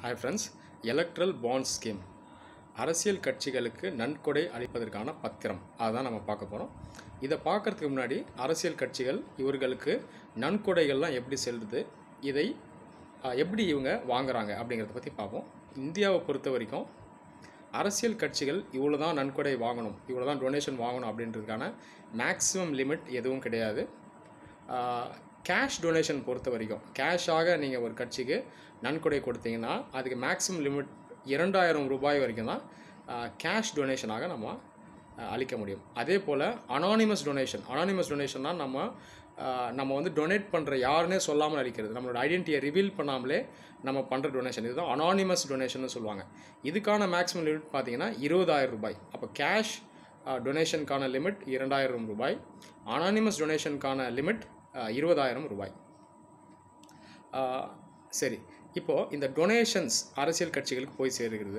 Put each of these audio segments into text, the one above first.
hi friends electoral bond scheme அரசியல் கட்சிகளுக்கு நன்கொடை அளிப்பதற்கான பத்திரம் அதுதான் நம்ம பார்க்க போகிறோம் இதை பார்க்கறதுக்கு முன்னாடி அரசியல் கட்சிகள் இவர்களுக்கு நன்கொடைகள்லாம் எப்படி செல்லுது இதை அஹ், எப்படி இவங்க வாங்குறாங்க அப்படிங்கிறத பற்றி பார்ப்போம் இந்தியாவை பொறுத்த வரைக்கும் அரசியல் கட்சிகள் இவ்வளோ தான் நன்கொடை வாங்கணும் இவ்வளோ தான் டொனேஷன் வாங்கணும் அப்படின்றதுக்கான மேக்ஸிமம் லிமிட் எதுவும் கிடையாது கேஷ் டொனேஷன் பொறுத்த வரைக்கும் கேஷாக நீங்கள் ஒரு கட்சிக்கு நன்கொடை கொடுத்தீங்கன்னா அதுக்கு மேக்ஸிமம் லிமிட் இரண்டாயிரம் ரூபாய் வரைக்கும் தான் கேஷ் டொனேஷனாக நம்ம அஹ், அளிக்க முடியும் அதே போல் அனானிமஸ் டொனேஷன் அனானிமஸ் டொனேஷன்னா நம்ம அஹ், நம்ம வந்து டொனேட் பண்ணுற யாருன்னே சொல்லாமல் அளிக்கிறது நம்மளோட ஐடென்டிட்டியை ரிவீல் பண்ணாமலே நம்ம பண்ணுற டொனேஷன் இதுதான் அனானிமஸ் டொனேஷன் சொல்லுவாங்க இதுக்கான மேக்ஸிமம் லிமிட் பார்த்தீங்கன்னா இருபதாயிரம் ரூபாய் அப்போ கேஷ் டொனேஷனுக்கான லிமிட் இரண்டாயிரம் ரூபாய் அனானிமஸ் டொனேஷனுக்கான லிமிட் இருபதாயிரம் ரூபாய் ஆஹ் சரி இப்போது இந்த டொனேஷன்ஸ் அரசியல் கட்சிகளுக்கு போய் சேருகிறது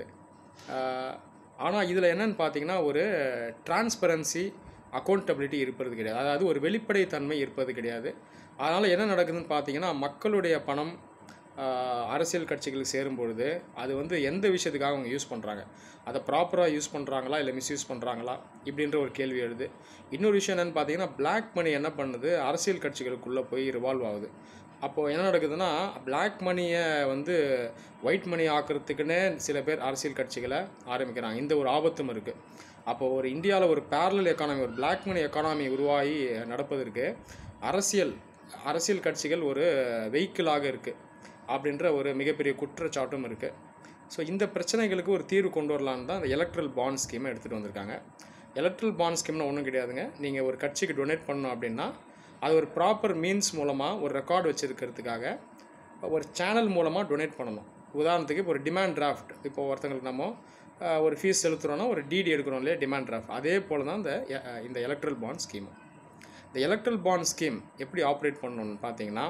ஆனால் இதில் என்னன்னு பார்த்தீங்கன்னா ஒரு டிரான்ஸ்பரன்சி அக்கௌண்டபிலிட்டி இருப்பது கிடையாது அதாவது ஒரு வெளிப்படைத்தன்மை இருப்பது கிடையாது அதனால் என்ன நடக்குதுன்னு பார்த்தீங்கன்னா மக்களுடைய பணம் ஆஹ் அரசியல் கட்சிகளுக்கு சேரும் பொழுது அது வந்து எந்த விஷயத்துக்காக அவங்க யூஸ் பண்ணுறாங்க அதை ப்ராப்பராக யூஸ் பண்ணுறாங்களா இல்லை மிஸ்யூஸ் பண்ணுறாங்களா இப்படின்ற ஒரு கேள்வி எழுது இன்னொரு விஷயம் என்னென்னு பார்த்தீங்கன்னா பிளாக் மணி என்ன பண்ணுது அரசியல் கட்சிகளுக்குள்ளே போய் ரிவால்வ் ஆகுது அப்போது என்ன நடக்குதுன்னா பிளாக் மணியை வந்து ஒயிட் மணி ஆக்கிறதுக்குன்னே சில பேர் அரசியல் கட்சிகளை ஆரம்பிக்கிறாங்க இந்த ஒரு ஆபத்தும் இருக்குது அப்போது ஒரு இந்தியாவில் ஒரு பேரலல் எக்கானமி ஒரு பிளாக் மணி எக்கானமி உருவாகி நடப்பதற்கு அரசியல் அரசியல் கட்சிகள் ஒரு வெஹிக்கிளாக இருக்குது அப்படின்ற ஒரு மிகப்பெரிய குற்றச்சாட்டும் இருக்குது ஸோ இந்த பிரச்சனைகளுக்கு ஒரு தீர்வு கொண்டு வரலான்னு தான் இந்த எலக்ட்ரல் பாண்ட் ஸ்கீமை எடுத்துகிட்டு வந்திருக்காங்க எலக்ட்ரல் பாண்ட் ஸ்கீம்னு ஒன்றும் கிடையாதுங்க நீங்கள் ஒரு கட்சிக்கு டொனேட் பண்ணணும் அப்படின்னா அது ஒரு ப்ராப்பர் மீன்ஸ் மூலமாக ஒரு ரெக்கார்டு வச்சுருக்கிறதுக்காக ஒரு சேனல் மூலமாக டொனேட் பண்ணணும் உதாரணத்துக்கு இப்போ ஒரு டிமாண்ட் டிராஃப்ட் இப்போ ஒருத்தங்களுக்கு நம்ம அஹ், ஒரு ஃபீஸ் செலுத்துகிறோன்னா ஒரு டிடி எடுக்கிறோம் இல்லையா டிமாண்ட் டிராஃப்ட் அதே போல் தான் இந்த அஹ், இந்த எலக்ட்ரல் பாண்ட் ஸ்கீம் இந்த எலக்ட்ரல் பாண்ட் ஸ்கீம் எப்படி ஆப்ரேட் பண்ணணும்னு பார்த்தீங்கன்னா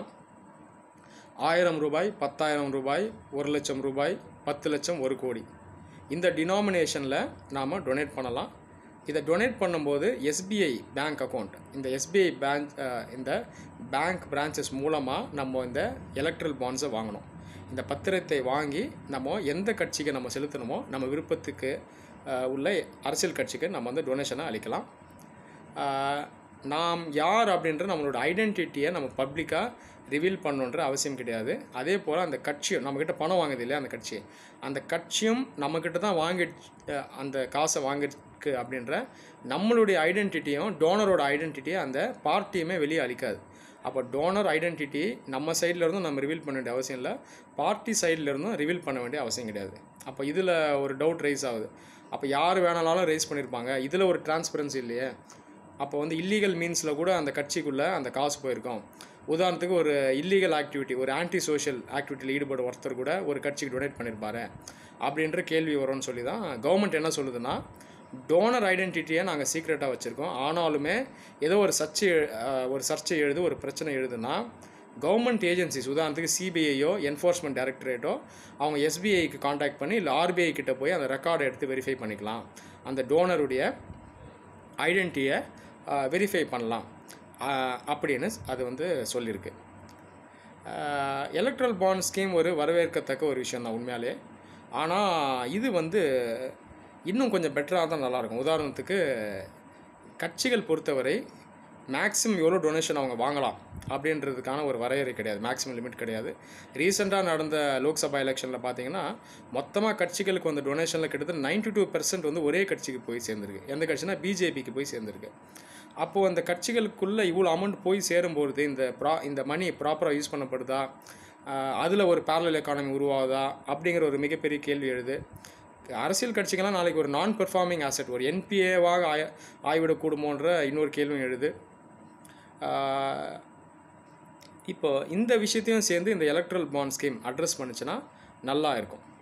ஆயிரம் ரூபாய் பத்தாயிரம் ரூபாய் ஒரு லட்சம் ரூபாய் பத்து லட்சம் ஒரு கோடி இந்த டினாமினேஷனில் நாம் டொனேட் பண்ணலாம் இதை டொனேட் பண்ணும்போது எஸ்பிஐ பேங்க் அக்கௌண்ட் இந்த எஸ்பிஐ பேங்க் இந்த பேங்க் பிரான்ச்சஸ் மூலமாக நம்ம இந்த எலக்ட்ரல் பாண்ட்ஸை வாங்கணும் இந்த பத்திரத்தை வாங்கி நம்ம எந்த கட்சிக்கு நம்ம செலுத்தணுமோ நம்ம விருப்பத்துக்கு அஹ், உள்ள அரசியல் கட்சிக்கு நம்ம வந்து டொனேஷனை அளிக்கலாம் ஆஹ் நாம் யார் அப்படின்ற நம்மளோட ஐடென்டிட்டியை நம்ம பப்ளிக்காக ரிவீல் பண்ணணுன்ற அவசியம் கிடையாது அதே போல் அந்த கட்சியும் நம்மக்கிட்ட பணம் வாங்குது இல்லையா அந்த கட்சி அந்த கட்சியும் நம்மக்கிட்ட தான் வாங்கி அஹ் அந்த காசை வாங்கிருக்கு அப்படின்ற நம்மளுடைய ஐடென்டிட்டியும் டோனரோட ஐடென்டிட்டியை அந்த பார்ட்டியுமே வெளியே அளிக்காது அப்போ டோனர் ஐடென்டிட்டி நம்ம சைடில் இருந்தும் நம்ம ரிவீல் பண்ண வேண்டிய அவசியம் இல்லை பார்ட்டி சைடில் இருந்தும் ரிவீல் பண்ண வேண்டிய அவசியம் கிடையாது அப்போ இதில் ஒரு டவுட் ரைஸ் ஆகுது அப்போ யார் வேணாலும் ரைஸ் பண்ணியிருப்பாங்க இதில் ஒரு டிரான்ஸ்பரன்சி இல்லையே அப்போ வந்து இல்லீகல் மீன்ஸில் கூட அந்த கட்சிக்குள்ளே அந்த காசு போயிருக்கோம் உதாரணத்துக்கு ஒரு இல்லீகல் ஆக்டிவிட்டி ஒரு ஆன்டி சோஷியல் ஆக்டிவிட்டியில் ஈடுபட ஒருத்தர் கூட ஒரு கட்சிக்கு டொனேட் பண்ணியிருப்பாரு அப்படின்ற கேள்வி வரும்னு சொல்லி தான் கவர்மெண்ட் என்ன சொல்லுதுன்னா டோனர் ஐடென்டிட்டியை நாங்கள் சீக்ரெட்டாக வச்சுருக்கோம் ஆனாலுமே ஏதோ ஒரு சர்ச்சை அஹ், ஒரு சர்ச்சை எழுது ஒரு பிரச்சனை எழுதுனா கவர்மெண்ட் ஏஜென்சிஸ் உதாரணத்துக்கு சிபிஐயோ என்ஃபோர்ஸ்மெண்ட் டைரக்டரேட்டோ அவங்க எஸ்பிஐக்கு காண்டாக்ட் பண்ணி இல்லை ஆர்பிஐ கிட்ட போய் அந்த ரெக்கார்டை எடுத்து வெரிஃபை பண்ணிக்கலாம் அந்த டோனருடைய ஐடென்டிட்டியை வெரிஃபை பண்ணலாம் ஆஹ் அப்படின்னு அது வந்து சொல்லியிருக்கு எலக்ட்ரல் பாண்ட் ஸ்கீம் ஒரு வரவேற்கத்தக்க ஒரு விஷயம் தான் உண்மையாலே ஆனால் இது வந்து இன்னும் கொஞ்சம் பெட்டராக தான் நல்லாயிருக்கும் உதாரணத்துக்கு கட்சிகள் பொறுத்தவரை மேக்ஸிமம் எவ்வளோ டொனேஷன் அவங்க வாங்கலாம் அப்படின்றதுக்கான ஒரு வரையறை கிடையாது மேக்ஸிமம் லிமிட் கிடையாது ரீசெண்டாக நடந்த லோக்சபா எலெக்ஷனில் பார்த்தீங்கன்னா மொத்தமாக கட்சிகளுக்கு வந்த டொனேஷனில் கிட்டத்தட்ட நைன்டி டூ வந்து ஒரே கட்சிக்கு போய் சேர்ந்துருக்கு எந்த கட்சினா பிஜேபிக்கு போய் சேர்ந்துருக்கு அப்போது அந்த கட்சிகளுக்குள்ளே இவ்வளோ அமௌண்ட் போய் சேரும்பொழுது இந்த ப்ரா இந்த மணி ப்ராப்பராக யூஸ் பண்ணப்படுதா அதில் ஒரு பேரலல் எக்கானமி உருவாகுதா அப்படிங்கிற ஒரு மிகப்பெரிய கேள்வி எழுது அரசியல் கட்சிகள்லாம் நாளைக்கு ஒரு நான் பெர்ஃபார்மிங் ஆசெட் ஒரு என்பிஏவாக ஆய ஆய்விடக்கூடுமோன்ற இன்னொரு கேள்வியும் எழுது ஆஹ் இப்போ இந்த விஷயத்தையும் சேர்ந்து இந்த எலக்ட்ரல் பாண்ட் ஸ்கீம் அட்ரஸ் பண்ணுச்சுன்னா நல்லா இருக்கும்